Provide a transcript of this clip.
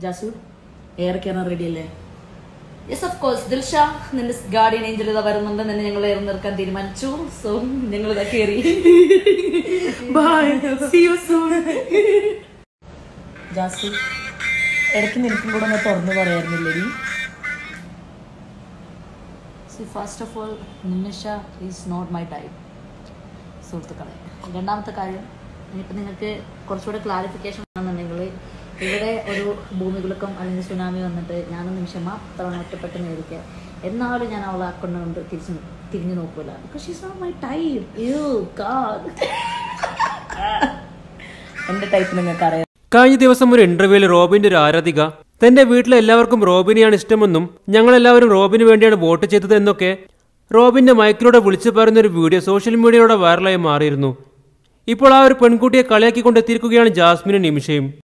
ജാസു air കയറാൻ ready അല്ലേ yes of course Dilsha നിന്റെ ഗാർഡിയൻ ഏഞ്ചൽ ഇതാ വരുന്നുണ്ട് നിന്നെ ഞങ്ങൾ എയർ നിർക്കാൻ തീരുമാനിച്ചു സോ ഞങ്ങൾ ഇതാ കയറി bye see you soon Jasu ഇടയ്ക്ക് നിനക്കും കൂടെ ഒന്ന് തുറന്നു പറയായിരുന്നില്ലേ see first of all Nimisha is not my type സുഹൃത്തുക്കളെ രണ്ടാമത്തെ കാര്യം ഇനിയിപ്പോൾ നിങ്ങൾക്ക് കുറച്ചുകൂടെ ക്ലാരിഫിക്കേഷൻ ആണെന്നുണ്ടെങ്കിൽ ഇവിടെ ഒരു ഭൂമികുലുക്കം അല്ലെങ്കിൽ സുനാമി വന്നിട്ട് ഞാനും നിമിഷം മാത്രമാണ് ഒറ്റപ്പെട്ട് നേരിക്കുക എന്നാലും ഞാൻ അവളെ അക്കൗണ്ട് തിരിച്ച് തിരിഞ്ഞു നോക്കൂല because she's not my type you got എന്റെ ടൈപ്പ് നിങ്ങൾക്ക് അറിയാം കഴിഞ്ഞ ദിവസം ഒരു ഇന്റർവ്യൂവിൽ റോബിന്റെ ഒരു ആരാധിക തന്റെ വീട്ടിലെ എല്ലാവർക്കും റോബിനെയാണ് ഇഷ്ടമെന്നും ഞങ്ങളെല്ലാവരും റോബിന് വേണ്ടിയാണ് വോട്ട് ചെയ്തത് എന്നൊക്കെ റോബിന്റെ മൈക്കിലൂടെ വിളിച്ചു പറയുന്ന ഒരു വീഡിയോ സോഷ്യൽ മീഡിയയിലൂടെ വൈറലായി മാറിയിരുന്നു ഇപ്പോൾ ആ ഒരു പെൺകുട്ടിയെ കളിയാക്കിക്കൊണ്ടെത്തിയിരിക്കുകയാണ് ജാസ്മിനും നിമിഷയും